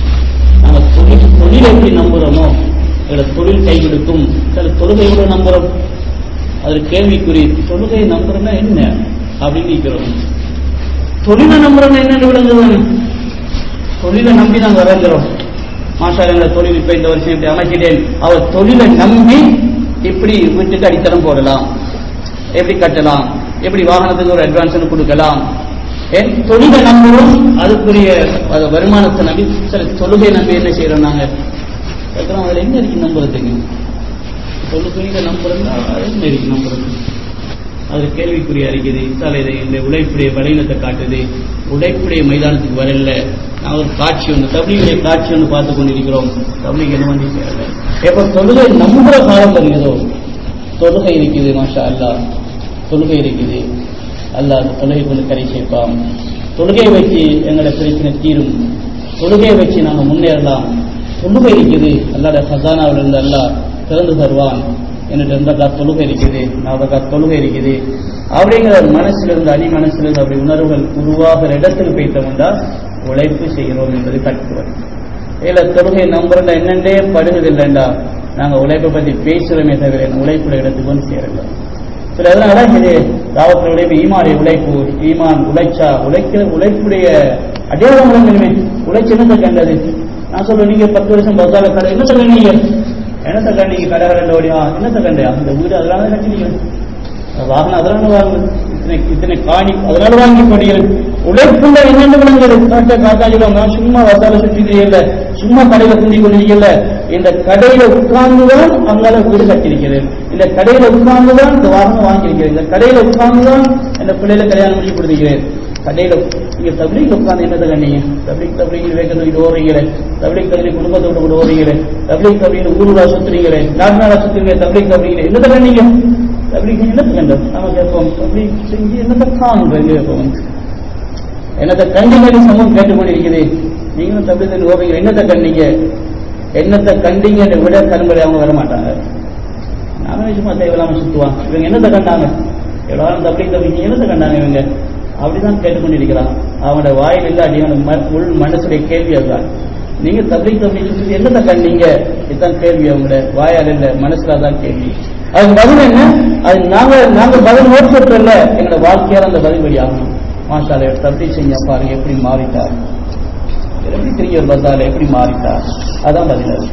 நாங்க தொழில் தொழிலை எப்படி நம்புறோமோ எங்களை தொழில் கை கொடுக்கும் சில தொழுகை கூட நம்புறோம் அது கேள்விக்குறி தொழுகையை நம்புறோம்னா என்ன அப்படின்னு நிற்கிறோம் தொழிலை நம்புறோம் என்னன்னு விளங்குதானே தொழிலை நம்பி நாங்க இறங்குறோம் மாஷா எங்களை தொழில் இப்ப இந்த வருஷம் இப்படி அமைச்சிட்டேன் அவர் தொழிலை நம்பி இப்படி வீட்டுக்கு அடித்தளம் போடலாம் எப்படி கட்டலாம் எப்படி வாகனத்துக்கு ஒரு அட்வான்ஸ் கொடுக்கலாம் ஏன் தொழிலை நம்புறோம் அதுக்குரிய அது வருமானத்தை நம்பி சில தொழுகை நம்பி என்ன செய்யறோம் நாங்க கேட்கிறோம் அதுல என்ன இருக்கு நம்புறதுக்கு தொழுகையில நம்புறதுன்னா அது என்ன இருக்கு நம்புறது அது கேள்விக்குறியா இருக்குது இத்தால இதை இந்த உழைப்புடைய பலவீனத்தை காட்டுது உழைப்புடைய மைதானத்துக்கு வரல நான் ஒரு காட்சி ஒன்று தபிலியுடைய காட்சி ஒன்று பார்த்து கொண்டிருக்கிறோம் தபிலிக்கு என்ன வந்து சேரல எப்ப தொழுகை நம்புற காலம் வருகிறதோ தொழுகை இருக்குது மாஷா அல்லா தொழுகை இருக்குது அல்லாஹ் அந்த தொழுகை கொண்டு கரை சேர்ப்பான் தொழுகையை வச்சு எங்களோட பிரச்சனை தீரும் தொழுகையை வச்சு நாங்கள் முன்னேறலாம் தொழுகை இருக்குது அல்லாட ஹசானாவில் இருந்து அல்லாஹ் திறந்து தருவான் என்னிட்ட இருந்த தொழுகை இருக்குது நான் தொழுகை இருக்குது அப்படிங்கிற மனசுல இருந்து அடி மனசுல இருந்து அப்படி உணர்வுகள் உருவாகிற இடத்துக்கு போயிட்டோம்னா உழைப்பு செய்கிறோம் என்பது கட்டுவது இல்ல தொழுகை நம்புறல என்னண்டே படுகிறது இல்லைண்டா நாங்க உழைப்பை பத்தி பேசுறோமே தவிர உழைப்புல இடத்துக்கு வந்து சேரல சில இதெல்லாம் இது தாவத்தில் உழைப்பு ஈமானுடைய உழைப்பு ஈமான் உழைச்சா உழைக்கிற உழைப்புடைய அடையாளம் விளங்கணுமே உழைச்சு என்னத்தை கண்டது நான் சொல்றேன் நீங்க பத்து வருஷம் பத்தால கடை என்னத்தை கண்டீங்க என்னத்தை கண்டீங்க கடை ரெண்டு ஓடியா என்னத்தை கண்டையா இந்த வீடு அதனால தான் கட்டினீங்க வாகனம் அதனால வாங்க இத்தனை இத்தனை காணி அதனால வாங்கி போடுகிறது உழைப்புள்ள என்னென்ன விளங்குது காட்ட காத்தாஜிலும் நான் சும்மா வசால சுற்றி தெரியல சும்மா கடையில குந்தி கொண்டிருக்கல இந்த கடையில உட்கார்ந்துதான் அங்கால வீடு கட்டியிருக்கிறது இந்த கடையில உட்கார்ந்துதான் இந்த வாகனம் வாங்கியிருக்கிறது இந்த கடையில உட்கார்ந்துதான் இந்த பிள்ளையில கல்யாணம் பண்ணி கொடுத்திருக்கிறேன் கடையில நீங்க தபிலிக்கு உட்கார்ந்து என்னத்தை கண்டீங்க தபிலிக் தபிலிக்கு வேக தூக்கிட்டு ஓடுறீங்களே தபிலிக் தபிலி குடும்பத்தை விட்டு கூட ஓடுறீங்களே தபிலிக் தபிலிக்கு ஊருலா சுத்துறீங்களே நாட்டு நாளா சுத்துறீங்க தபிலிக் தபிலிக்கு என்னத்தை கண்டீங்க தபிலிக் என்னத்தை கண்டோம் நாம கேட்போம் தபிலிக் செஞ்சு என்னத்தை காண்றீங்க கேட்போம் என்னத்தை கண்டீங்கன்னு சமூகம் கேட்டுக்கொண்டிருக்குது நீங்களும் தபிலிக் தண்ணி ஓடுறீங்க என்னத்தை கண்டீங்க என்னத்தை கண்டீங்கன்னு விட கரும்படி அவங்க வர மாட்டாங்க நாம சும்மா தேவையில்லாம சுத்துவான் இவங்க என்னத்தை கண்டாங்க எவ்வளவு தபிலிக் தபிலிக் என்னத்தை கண்டாங்க இவங்க அப்படிதான் கேட்டுக்கொண்டிருக்கிறான் அவனோட வாயில் இல்லாட்டி அவனோட உள் மனசுடைய கேள்வி அதுதான் நீங்க தப்பி தப்பி சொல்லி என்னத்தை கண்டீங்க இதுதான் கேள்வி அவங்களோட வாயால் இல்ல மனசுல தான் கேள்வி அதுக்கு பதில் என்ன அது நாங்க நாங்க பதில் நோட் சொல்றல எங்களோட வாழ்க்கையால அந்த பதில் வழி ஆகணும் மாஷால தப்பி செஞ்ச பாருங்க எப்படி மாறிட்டார் எப்படி தெரிய ஒரு பசால எப்படி மாறிட்டார் அதான் பதில் அது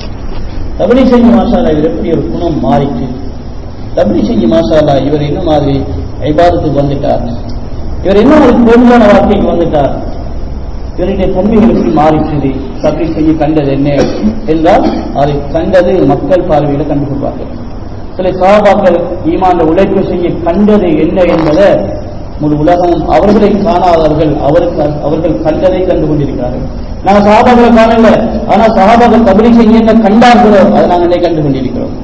தபடி செஞ்சு மாஷாலா இவர் எப்படி ஒரு குணம் மாறிச்சு தபடி செஞ்சு மாஷாலா இவர் என்ன மாதிரி ஐபாதத்துக்கு வந்துட்டார் இவர் என்ன ஒரு பொருளான வாழ்க்கைக்கு வந்துட்டார் இவருடைய தன்மைகள் எப்படி மாறிச்சது தப்பி செய்ய கண்டது என்ன என்றால் அதை கண்டது மக்கள் பார்வையில கண்டுகொள்வார்கள் சில சகாபாக்கள் ஈமான் உழைப்பு செய்ய கண்டது என்ன என்பதை முழு உலகமும் அவர்களை காணாதவர்கள் அவருக்கு அவர்கள் கண்டதை கண்டு கொண்டிருக்கிறார்கள் நாங்கள் சகாபாக்களை காணல ஆனா சகாபாக்கள் தபலி செய்ய என்ன கண்டார்களோ அதை நாங்கள் கண்டு கொண்டிருக்கிறோம்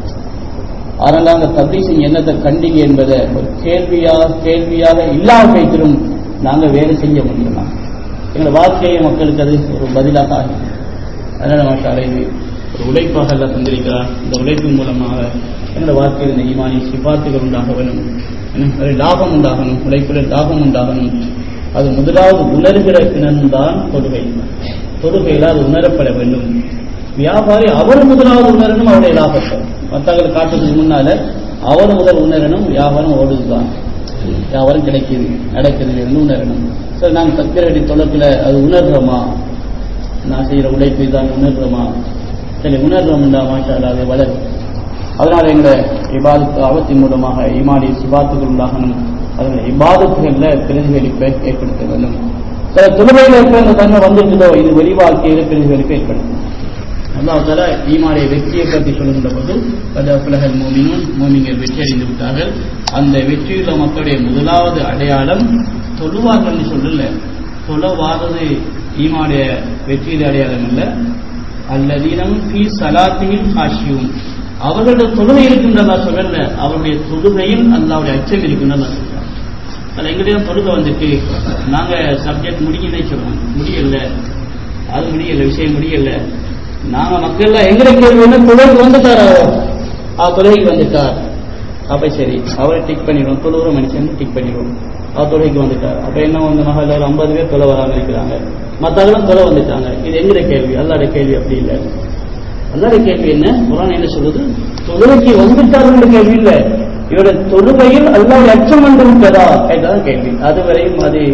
அதனால அந்த தப்லீஸின் என்னத்தை கண்டிங்க என்பதை ஒரு கேள்வியாக கேள்வியாக இல்லாம வைத்திரும் நாங்க வேலை செய்ய முடியுமா எங்களை வாழ்க்கையை மக்களுக்கு அது ஒரு பதிலாக ஆகும் அதனால மக்கள் இது ஒரு உழைப்பாக எல்லாம் தந்திருக்கிறார் இந்த உழைப்பின் மூலமாக எங்களோட வாழ்க்கையில் இந்த ஈமானி சிபாத்துகள் உண்டாக வேணும் அது லாபம் உண்டாகணும் உழைப்பில் லாபம் உண்டாகணும் அது முதலாவது உணர்கிற பிணந்தான் தொழுகை தொழுகையில் அது உணரப்பட வேண்டும் வியாபாரி அவர் முதலாவது உணரணும் அவருடைய லாபத்தை மற்றவர்கள் காட்டுறதுக்கு முன்னால அவர் முதல் உணரணும் வியாபாரம் ஓடுதுதான் வியாபாரம் கிடைக்குது நடக்குது என்று உணரணும் சரி நாங்கள் தத்திரடி தொழத்தில் அது உணர்றோமா நான் செய்கிற உழைப்பை தான் உணர்றோமா சரி உணர்றோம்டா மாஷா அதை வளரும் அதனால் எங்களை இபாதத்து ஆபத்தின் மூலமாக இமாடி சிபாத்துகள் உண்டாகணும் அதனுடைய இபாதத்துகளில் பிரதிபலிப்பை ஏற்படுத்த வேண்டும் சில தொழுகையில் இருக்கிற அந்த தன்மை வந்துட்டதோ இது வெளி வாழ்க்கையில பிரதிபலிப்பை ஏற்படுத்தும் அல்லாஹால ஈமானுடைய வெற்றியை பற்றி சொல்லுகின்ற போது பதஃபலகல் மோமினும் மோமிங்கள் வெற்றி அடைந்து விட்டார்கள் அந்த வெற்றியுள்ள மக்களுடைய முதலாவது அடையாளம் தொழுவார்கள் சொல்லல தொழவாதது ஈமானுடைய வெற்றியுடைய அடையாளம் அல்ல அல்லதீனம் பி சலாத்தியில் காஷியும் அவர்களுடைய தொழுகை இருக்கின்றதா சொல்லல அவருடைய தொழுகையில் அல்லாவுடைய அச்சம் இருக்கின்றதா சொல்றாங்க அதில் எங்களுடைய தொழுகை வந்துட்டு நாங்க சப்ஜெக்ட் முடிக்கவே சொல்றோம் முடியல அது முடியல விஷயம் முடியல நாங்க மக்கள் எங்களை கேள்வி என்ன தொழிலுக்கு வந்துட்டார் அவர் ஆ தொழுகைக்கு வந்துட்டார் அப்ப சரி அவரை டிக் பண்ணிடுவோம் தொழுகிற மனுஷன் டிக் பண்ணிடுவோம் அவர் தொழுகைக்கு வந்துட்டார் அப்ப என்ன வந்து மகள் ஒரு ஐம்பது பேர் தொலை வராம இருக்கிறாங்க மற்றவர்களும் தொலை வந்துட்டாங்க இது எங்கட கேள்வி அல்லாட கேள்வி அப்படி இல்லை அல்லாட கேள்வி என்ன குரான் என்ன சொல்லுது தொழுகைக்கு வந்துட்டார்கள் கேள்வி இல்லை இவருடைய தொழுகையில் அல்லாவுடைய அச்சம் வந்து விட்டதா இதுதான் கேள்வி அதுவரையும் அது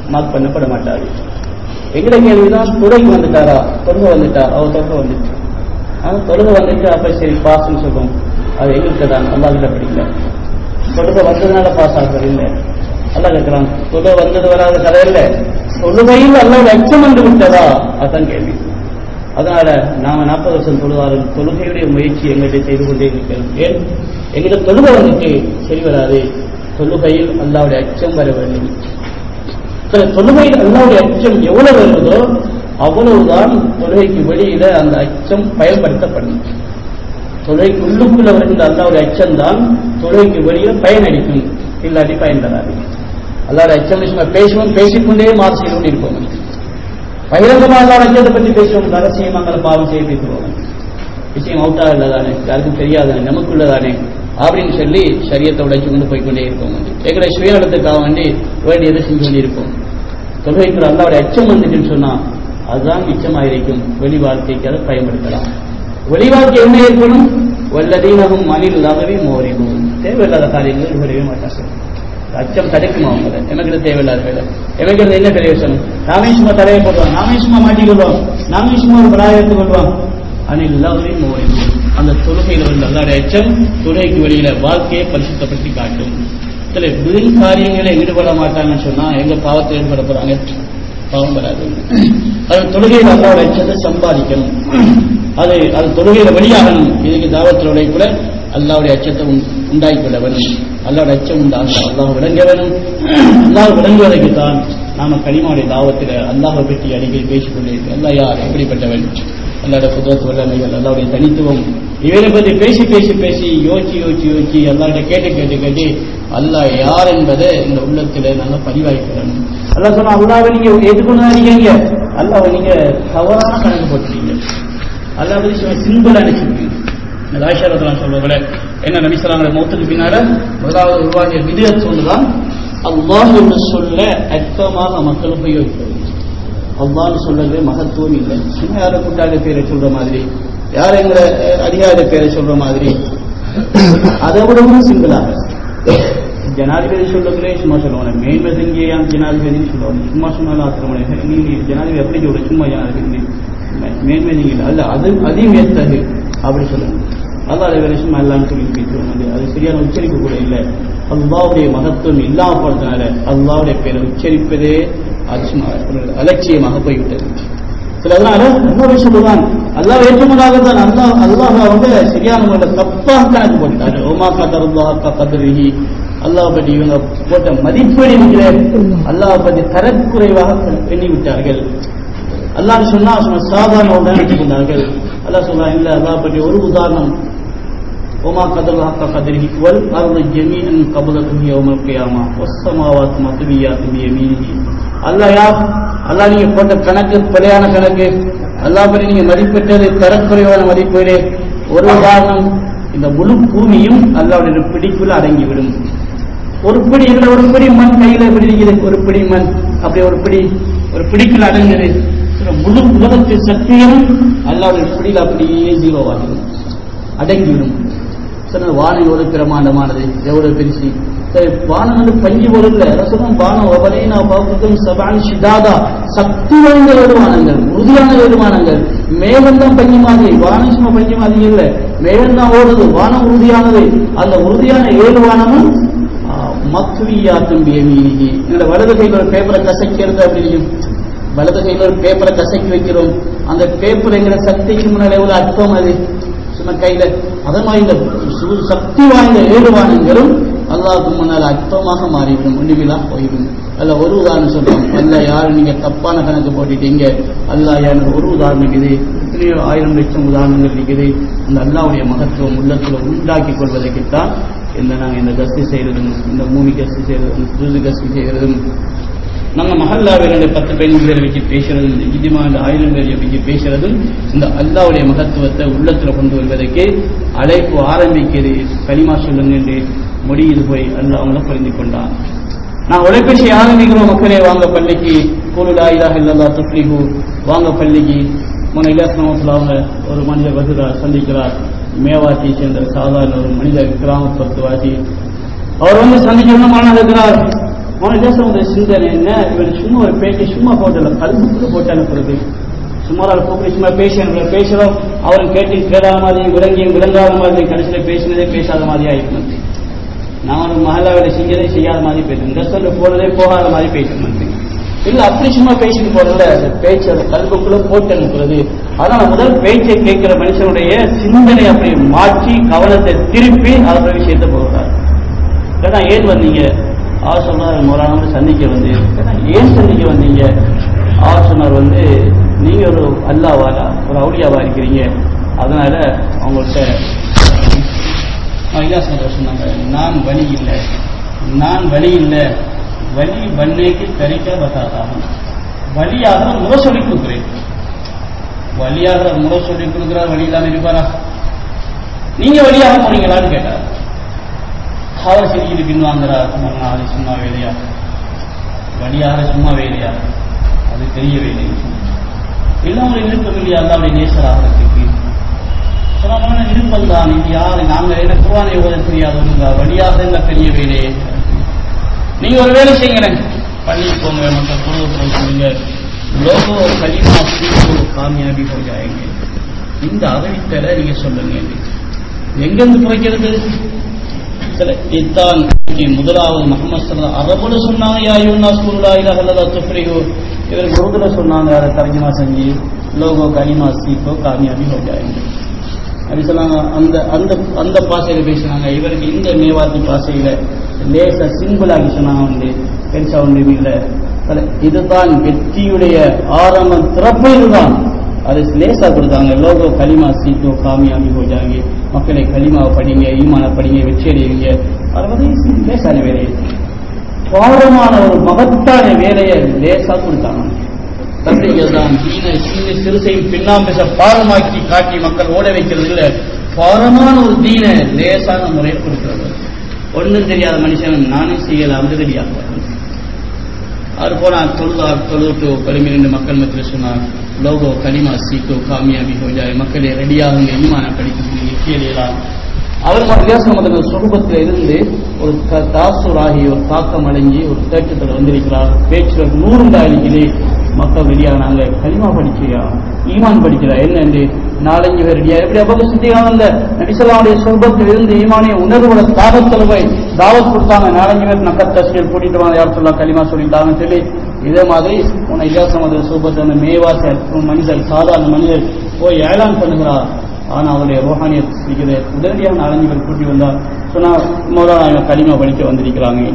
மார்க் பண்ணப்பட மாட்டாரு எங்கட கேள்விதான் துறைக்கு வந்துட்டாரா தொழுக வந்துட்டா அவர் தொழுக வந்துட்டு ஆனா தொழுக வந்துட்டு அப்ப சரி பாஸ்ன்னு சொல்றோம் அது எங்களுக்கு தான் நல்லா இல்லை படிக்கல தொழுக வந்ததுனால பாஸ் ஆகிறது இல்லை அல்லா கேட்கிறான் தொழுக வந்தது வராத கதை இல்லை தொழுகையில் அல்லாத அச்சம் வந்து விட்டதா அதான் கேள்வி அதனால நாம நாற்பது வருஷம் தொழுதாலும் தொழுகையுடைய முயற்சி எங்கள்கிட்ட செய்து கொண்டே இருக்கிறோம் ஏன் எங்கிட்ட தொழுகை வந்துட்டு சரி வராது தொழுகையில் அல்லாவுடைய அச்சம் வர வேண்டும் சில தொழுகையில் அல்லாவுடைய அச்சம் எவ்வளவு வருவதோ அவ்வளவுதான் தொழுகைக்கு வெளியில அந்த அச்சம் பயன்படுத்தப்படும் தொழுகைக்கு உள்ளுக்குள்ள வருகின்ற அல்லாவுடைய அச்சம் தான் தொழுகைக்கு வெளியே பயனளிக்கும் இல்லாட்டி பயன் தராது அல்லாத அச்சம் சும்மா பேசுவோம் பேசிக்கொண்டே மாறு செய்து கொண்டிருப்போம் பகிரங்கமாக அல்லாத அச்சத்தை பற்றி பேசுவோம் ரகசியமாக பாவம் செய்ய பேசுவோம் விஷயம் அவுட்டா இல்லதானே யாருக்கும் தெரியாதானே நமக்குள்ளதானே அப்படின்னு சொல்லி சரியத்தை உடைச்சு கொண்டு போய்க்கொண்டே இருப்போம் எங்களுடைய சுயநலத்துக்காக வேண்டி வேண்டியதை செஞ்சு கொண்டிருப்போம் தொழுகைக்குள்ள அல்லாவுடைய அச்சம் வந்துட்டுன்னு சொன்னா அதுதான் மிச்சமாயிருக்கும் வெளி வாழ்க்கைக்கு அதை பயன்படுத்தலாம் வெளி வாழ்க்கை என்ன ஏற்படும் வல்லதீனகும் மணில் நகரி மோரிவும் தேவையில்லாத காரியங்கள் ஈடுபடவே மாட்டார்கள் அச்சம் தடுக்குமா அவங்கள எனக்கு தேவையில்லாத வேலை எனக்கு என்ன பெரிய விஷயம் நாமே சும்மா தலையை போடுவான் நாமே சும்மா மாட்டிக்கொள்வான் நாமே சும்மா ஒரு பலாய எடுத்துக்கொள்வான் அனில் நகரி மோரிவும் அந்த தொழுகையில் உள்ள அல்லாடைய அச்சம் தொழுகைக்கு வெளியில வாழ்க்கையை பரிசுத்தப்படுத்தி காட்டும் சில வீண் காரியங்களை ஈடுபட மாட்டாங்கன்னு சொன்னா எங்க பாவத்தை ஈடுபட போறாங்க பாவம் வராது அது தொழுகையில் அல்லாவோட அச்சத்தை சம்பாதிக்கணும் அது அது தொழுகையில வெளியாகணும் இதுக்கு தாவத்தில் உழைப்புல அல்லாவுடைய அச்சத்தை உண்டாக்கி கொள்ள வேணும் அல்லாவுடைய அச்சம் உண்டாக அல்லாஹ் விளங்க வேணும் அல்லாஹ் விளங்குவதற்கு தான் நாம கனிமாவுடைய தாவத்தில் அல்லாஹை பற்றி அடிக்கடி பேசிக்கொண்டே இருக்கு அல்லா யார் எப்படிப்பட்டவன் அல்லாட குதிரத்து வல்லமைகள் அல்லாவுடைய தனித்துவம் இவரை பற்றி பேசி பேசி பேசி யோசிச்சு யோசிச்சு யோசிச்சு அல்லாட்ட கேட்டு கேட்டு கேட்டு அல்லாஹ் யார் என்பதை இந்த உள்ளத்துல நல்லா பதிவாய்க்கிறணும் அல்லாஹ் சொன்னா அல்லாவை நீங்க எதுக்கொண்டு நினைக்கிறீங்க அல்லாவை நீங்க தவறான கணக்கு போட்டுட்டீங்க அல்லாஹ் பத்தி சும்மா சிம்பிளா நினைச்சிருக்கீங்க இந்த ஆயிஷாரத்தான் சொல்லுவாங்களே என்ன நபிசலாங்கிற மௌத்துக்கு பின்னால முதலாவது உருவாகிய விதயத் ஒன்றுதான் அல்லாஹ் என்று சொல்ல அற்பமாக மக்கள் உபயோகிப்பது அல்லான்னு சொல்றது மகத்துவம் இல்லை சும்மா யாரை கூட்டாளி பேரை சொல்ற மாதிரி யார் எங்களை அதிகாரி பேரை சொல்ற மாதிரி அதை விடவும் சிம்பிளாக ஜனாதிபதி சொல்லக்குள்ளே சும்மா சொல்லுவாங்க மேன்மை செஞ்சியான் ஜனாதிபதினு சொல்லுவாங்க சும்மா சும்மா ஆத்திரமனை நீ ஜனாதிபதி எப்படி சொல்ற சும்மா ஜனாதிபதி மேன்மை நீங்க அல்ல அது அதையும் ஏத்தது அப்படி சொல்லுங்க அல்லாத வேலை சும்மா எல்லாம் சொல்லி பேசுவாங்க அது சரியான உச்சரிப்பு கூட இல்லை அல்லாவுடைய மகத்துவம் இல்லாம போனதுனால அல்லாவுடைய பேரை உச்சரிப்பதே அலட்சியமாக போய்விட்டது சில அதனால இன்னொரு சொல்லுவான் அல்லாஹ் ஏற்றுமதாக தான் அல்லாஹ் அல்லாஹ் அவங்க சரியான முறையில் தப்பாக கணக்கு போட்டாரு ஓமா கதர் அல்லாஹ் கதரிஹி அல்லாஹ் பற்றி இவங்க போட்ட மதிப்பீடு இருக்கிற அல்லாஹ் பற்றி தரக்குறைவாக எண்ணி விட்டார்கள் அல்லாஹ் சொன்னா சும்மா சாதாரண ஒன்று எடுத்துக்கொண்டார்கள் அல்லாஹ் சொன்னா இல்ல அல்லாஹ் பற்றி ஒரு உதாரணம் وما قدر حق قدره والأرض جميعا قبضته يوم القيامة والسماوات مطويات بيمينه அல்லாஹ் யா அல்லாஹ் நீங்க போட்ட கணக்கு பிழையான கணக்கு அல்லாஹ் பற்றி நீங்க மதிப்பிட்டது தரக்குறைவான மதிப்பீடு ஒரு உதாரணம் இந்த முழு பூமியும் அல்லாவுடைய பிடிக்குள்ள அடங்கிவிடும் ஒரு பிடி இல்ல ஒரு பிடி மண் கையில எப்படி இருக்குது ஒரு பிடி மண் அப்படி ஒரு பிடி ஒரு பிடிக்குள்ள அடங்குது முழு உலகத்தின் சக்தியும் அல்லாவுடைய பிடியில் அப்படியே ஜீரோவாகிடும் அடங்கிவிடும் சொன்ன வானம் எவ்வளவு பிரமாண்டமானது எவ்வளவு பெருசு சரி வானம் வந்து பஞ்சு போல இல்ல ரசனம் வானம் ஒவரைனா பாப்புக்கும் சபான் ஷிதாதா சக்தி வாய்ந்த வருமானங்கள் உறுதியான வருமானங்கள் மேகம் தான் பஞ்சு மாதிரி வானம் சும்மா பஞ்சு மாதிரி இல்ல மேகம் தான் ஓடுது வானம் உறுதியானது அந்த உறுதியான ஏழு வானமும் மத்துவியா தும்பிய மீனிகி எங்களோட வலது கையில் ஒரு பேப்பரை கசக்கிறது அப்படின்னு வலது கையில் ஒரு பேப்பரை கசக்கி வைக்கிறோம் அந்த பேப்பர் எங்களோட சக்திக்கு முன்னாடி எவ்வளவு அற்பம் அது சும்மா கையில அதன் வாய்ந்த சக்தி வாய்ந்த ஏழுவானங்களும் அல்லாவுக்கு முன்னால் அற்பமாக மாறிவிடும் ஒன்றுமில்லா போய்விடும் அல்ல ஒரு உதாரணம் சொல்றோம் அல்ல யாரு நீங்க தப்பான கணக்கு போட்டுட்டீங்க அல்லா யாரு ஒரு உதாரணம் இருக்குது எத்தனையோ ஆயிரம் லட்சம் உதாரணங்கள் இருக்குது அந்த அல்லாவுடைய மகத்துவம் உள்ளத்துல உண்டாக்கி கொள்வதற்குத்தான் இந்த நாங்க இந்த கஸ்தி செய்யறதும் இந்த மூணு கஸ்தி செய்யறதும் புது கஸ்தி செய்யறதும் நம்ம மஹல்லாவில் ரெண்டு பத்து பதினஞ்சு பேரை வச்சு பேசுறதும் இந்த இதிமா இந்த ஆயிரம் பேரை வச்சு பேசுறதும் இந்த அல்லாவுடைய மகத்துவத்தை உள்ளத்துல கொண்டு வருவதற்கு அழைப்பு ஆரம்பிக்கிறது களிமா சொல்லுங்க என்று முடியுது போய் அல்லாஹ் அவங்கள புரிந்து கொண்டான் நான் உழைப்பேசி ஆரம்பிக்கிறோம் மக்களே வாங்க பள்ளிக்கு கூலுலா இதாக இல்லல்லா துப்ளிகு வாங்க பள்ளிக்கு முன்ன இலாசனத்தில் அவங்க ஒரு மனிதர் வருகிறார் சந்திக்கிறார் மேவாட்டியை சேர்ந்த சாதாரண ஒரு மனிதர் கிராமப்புறத்து வாசி அவர் வந்து சந்திக்கணும் இருக்கிறார் மனதேசனுடைய சிந்தனை என்ன இவன் சும்மா ஒரு பேச்சு சும்மா போட்டல கல்விக்கு போட்டு அனுப்புறது சும்மா ஒரு கூப்பிட்டு சும்மா பேசி அனுப்புற பேசுறோம் அவரும் கேட்டு கேடாத மாதிரி விளங்கியும் விளங்காத மாதிரி கடைசியில் பேசினதே பேசாத மாதிரி ஆயிட்டு நான் ஒரு மகளா வேலை செஞ்சதே செய்யாத மாதிரி பேசுறேன் ரெஸ்டாரண்ட் போனதே போகாத மாதிரி பேசணும் இல்ல அப்படி சும்மா பேசிட்டு போறதுல அந்த பேச்சு அந்த கல்புக்குள்ள போட்டு அனுப்புறது அதனால முதல் பேச்சை கேட்கிற மனுஷனுடைய சிந்தனை அப்படி மாற்றி கவனத்தை திருப்பி அவருடைய விஷயத்தை போகிறார் கேட்டா ஏன் வந்தீங்க அவர் சொன்னார் மோரான சந்திக்க வந்து கேட்டா ஏன் சந்திக்க வந்தீங்க அவர் சொன்னார் வந்து நீங்க ஒரு அல்லாவாரா ஒரு அவுளியாவா இருக்கிறீங்க அதனால அவங்கள்ட்ட ஐயாசனர் சொன்னாங்க நான் வழி இல்லை நான் வழி இல்லை வழி பண்ணைக்கு கறிக்க பத்தாதாகும் வழியாக முறை சொல்லி கொடுக்குறேன் வழியாக முறை சொல்லி கொடுக்குறார் வழி இல்லாம இருப்பாரா நீங்க வழியாக போறீங்களான்னு கேட்டார் அவர் செஞ்சுட்டு பின்வாங்கிறார் அது சும்மா வேலையா வழியாக சும்மா வேலையா அது பெரிய வேலை எல்லாம் ஒரு விருப்பம் இல்லையா அல்லாவுடைய நேசராகிறதுக்கு சொன்னாங்க விருப்பம் தான் இது யாரு நாங்க என்ன குர்வானை ஓத தெரியாதவங்க வழியாக இல்ல பெரிய வேலையே நீங்க ஒரு வேலை செய்யுங்களேன் பள்ளி போங்க மக்கள் பொழுது சொல்லுங்க லோகோ கலிமா சீக்கோ காமியாபி போஜாயங்க இந்த அறிவித்தலை நீங்க சொல்லுங்க எங்கிருந்து போய்க்கிறது சில இத்தான் முதலாவது முகமது சல்லா அரபுல சொன்னாங்க யா யூனா ஸ்கூல்லா இல்ல ஹல்லா துஃப்ரிஹு இவர் உருதுல சொன்னாங்க அதை தர்ஜமா செஞ்சு லோகோ கலிமா சீக்கோ காமியாபி போஜாயங்க அப்படி சொன்னாங்க அந்த அந்த அந்த பாசையில பேசினாங்க இவருக்கு இந்த மேவாத்தி பாசையில லேச சிம்பிளாகி சொன்னாங்க வந்து பெருசா ஒன்றும் இல்லை இதுதான் வெற்றியுடைய ஆரம்பம் திறப்பு இதுதான் அது லேசா கொடுத்தாங்க லோகோ கலிமா சீட்டோ காமியாமி போஜாங்க மக்களை கலிமாவை படிங்க ஈமான படிங்க வெற்றி அடைவீங்க அது வந்து லேசான வேலை பாரமான ஒரு மகத்தான வேலையை லேசா கொடுத்தாங்க தந்தைதான் தீன சின்ன சிறுசையும் பின்னாம்பேச பாரமாக்கி காட்டி மக்கள் ஓட வைக்கிறது இல்ல பாரமான ஒரு தீன லேசான முறையில் கொடுக்கிறது ஒன்றும் தெரியாத மனுஷன் நானே செய்யலாம் ரெடியாக அவர் போனார் தொழுதார் தொழுது பெருமை ரெண்டு மக்கள் மத்தியில் சொன்னார் லோகோ கலிமா சீக்கோ காமியாபி ஹோஜாய் மக்களே ரெடியாக இனிமான படிக்க கேள்வியலாம் அவர் வித்தியாசம் சுகபத்தில் இருந்து ஒரு தாசூராகி ஒரு தாக்கம் அடங்கி ஒரு தேட்டத்தில் வந்திருக்கிறார் பேச்சு நூறுண்டா இருக்குது மக்கள் ரெடியானாங்க கலிமா படிச்சியா ஈமான் படிக்கிறா என்ன என்று நாலஞ்சு பேர் ரெடியா எப்படி அப்போ சித்தியான அந்த நபிசல்லாவுடைய சொர்பத்தில் இருந்து ஈமானிய உணர்வோட தாகத்தில் போய் தாவத் கொடுத்தாங்க நாலஞ்சு பேர் நக்கத் தஸ்கீல் கூட்டிட்டு வாங்க யார் சொல்லலாம் களிமா சொல்லிட்டாங்கன்னு சொல்லி இதே மாதிரி உன இல்லாசம் அந்த சொர்பத்தில் அந்த மேவாசி மனிதர் சாதாரண மனிதர் போய் ஏலான் பண்ணுகிறார் ஆனா அவருடைய ரோஹானியத் இருக்கிற உடனடியாக நாலஞ்சு பேர் கூட்டி வந்தார் சொன்னா மௌலானா களிமா படிக்க வந்திருக்கிறாங்க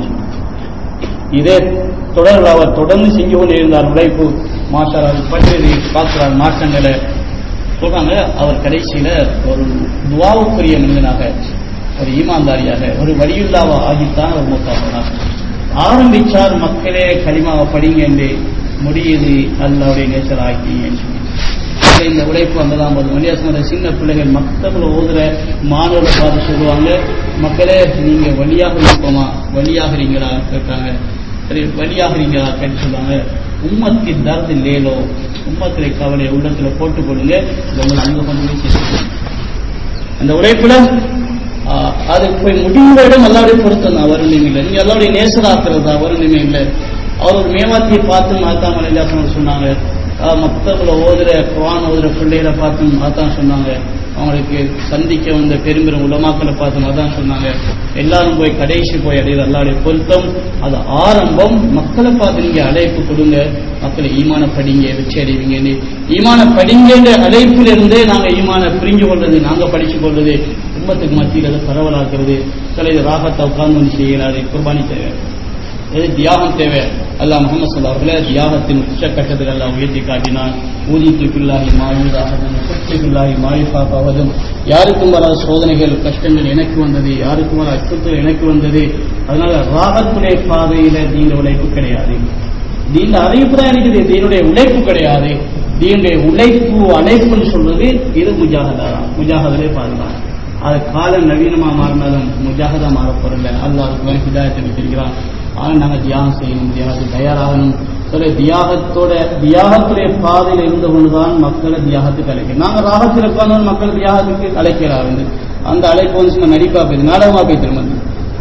இதே தொடர் அவர் தொடர்ந்து செஞ்சு கொண்டே இருந்தார் உழைப்பு மாஷார் அவர் பல்வேறு பார்க்கிறார் மாற்றங்களை சொல்றாங்க அவர் கடைசியில ஒரு துவாவுக்குரிய மனிதனாக ஒரு ஈமான்தாரியாக ஒரு வழியுள்ளாவ ஆகித்தான் அவர் மூத்தாகிறார் ஆரம்பிச்சார் மக்களே களிமாவை படிங்க என்று முடியுது அல்லாவுடைய நேச்சர் ஆக்கி இந்த உழைப்பு அங்கதான் போது மணியாசன சின்ன பிள்ளைகள் மக்தபில் ஓதுற மாணவர்களை பார்த்து சொல்லுவாங்க மக்களே நீங்க வழியாக இருப்போமா வழியாகிறீங்களா கேட்டாங்க சரி வழியாகிறீங்களா கேட்டு சொல்லுவாங்க உம்மத்தி தர்து லேலோ உம்மத்திரை கவலை உள்ளத்துல போட்டுக் கொள்ளுங்க உங்களை அங்க கொண்டு போய் சேர்த்து அந்த உழைப்புல அது போய் முடிந்த இடம் எல்லாருடைய பொருத்தம் தான் வருணம் இல்லை நீங்க எல்லாருடைய நேசராக்குறது தான் வருணமே இல்லை அவர் ஒரு மேவாத்தியை பார்த்து மாத்தாமலை இல்லாசனம் சொன்னாங்க மக்தபில் ஓதுற குரான் ஓதுற பிள்ளைகளை பார்த்து அதான் சொன்னாங்க அவங்களுக்கு சந்திக்க வந்த பெரும்பெரும் உலமாக்களை பார்த்து அதான் சொன்னாங்க எல்லாரும் போய் கடைசி போய் அடையிற எல்லாருடைய பொருத்தம் அது ஆரம்பம் மக்களை பார்த்து நீங்க அழைப்பு கொடுங்க மக்களை ஈமான படிங்க வெற்றி அடைவீங்கன்னு ஈமான படிங்கிற அழைப்பிலிருந்தே நாங்க ஈமான புரிஞ்சு கொள்றது நாங்க படிச்சு கொள்வது குடும்பத்துக்கு மத்தியில் அதை பரவலாக்குறது சில இது ராகத்தை உட்கார்ந்து வந்து செய்யறாரு குர்பானி தேவை எது தியாகம் தேவை அல்லா முகமது சல்லா அவர்களே தியாகத்தின் உச்சக்கட்டத்தில் அல்லா உயர்த்தி காட்டினான் ஊதித்து பில்லாகி மாயுதாகதும் சுற்றி பில்லாகி மாயுபாவதும் யாருக்கும் வராத சோதனைகள் கஷ்டங்கள் எனக்கு வந்தது யாருக்கும் வர அச்சுறுத்தல் எனக்கு வந்தது அதனால ராகத்துடைய பாதையில தீன உழைப்பு கிடையாது தீன அறிவிப்பு தான் இருக்குது தீனுடைய உழைப்பு கிடையாது தீனுடைய உழைப்பு அழைப்புன்னு சொல்றது இது முஜாகதா முஜாகதிலே பாதுகாப்பு அது கால நவீனமா மாறினாலும் முஜாகதா மாறப்போறல அல்லாஹ் ஹிதாயத்தை வச்சிருக்கிறான் ஆனால் நாங்கள் தியாகம் செய்யணும் தியாகத்துக்கு தயாராகணும் சொல்ல தியாகத்தோட தியாகத்துடைய பாதையில் இருந்து கொண்டுதான் மக்களை தியாகத்துக்கு அழைக்கணும் நாங்கள் ராகத்தில் உட்கார்ந்து மக்கள் தியாகத்துக்கு அழைக்கிறாங்க அந்த அழைப்பு வந்து சின்ன நடிப்பா போயிது நாடகமா போய் திரும்ப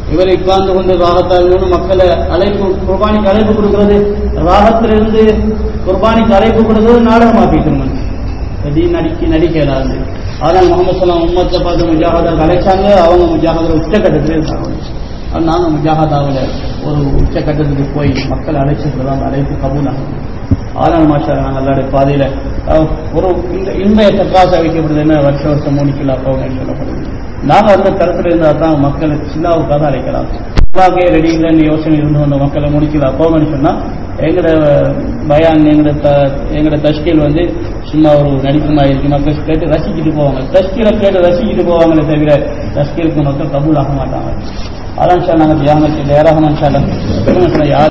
இவரை உட்கார்ந்து கொண்டு ராகத்தால் மக்களை அழைப்பு குர்பானிக்கு அழைப்பு கொடுக்கிறது ராகத்திலிருந்து குர்பானிக்கு அழைப்பு கொடுக்கிறது நாடகமாக்கிக்கணும் தீன் நடிக்க நடிக்கிறாரு ஆனால் முகமது சலாம் உம்மத்தை பார்த்து முஜாஹதாவுக்கு அழைச்சாங்க அவங்க முஜாஹதில் உச்சக்கட்டத்தில் இருந்தாங்க ஆனால் நாங்கள் முஜாஹதாவில் ஒரு உச்சக்கட்டத்துக்கு போய் மக்களை அழைச்சிட்டு தான் அழைப்பு கபூலாகும் ஆனால் மாஷா நாங்கள் எல்லாருடைய பாதையில் அஹ், ஒரு இந்த இன்மைய தக்காசு வைக்கப்படுது என்ன வருஷம் வருஷம் மூணு கிலோ பவுன் சொல்லப்படுது நாங்கள் அந்த தரத்தில் இருந்தால் தான் மக்களை சின்னாவுக்காக அழைக்கலாம் சின்னாவுக்கே ரெடி இல்லைன்னு யோசனை இருந்து வந்த மக்களை முடிக்கலாம் பவுன் சொன்னால் எங்களோட பயான் எங்களோட த எங்களோட தஷ்கீல் வந்து சும்மா ஒரு நடிப்புமா இருக்கு மக்கள் கேட்டு ரசிச்சுட்டு போவாங்க தஷ்கீலை கேட்டு ரசிச்சுட்டு போவாங்களே தவிர தஷ்கீலுக்கு மக்கள் கபூல் ஆக மாட்டாங்க அதான் சார் நாங்கள் தியாகத்தில் ஏராகமான் சார் யார்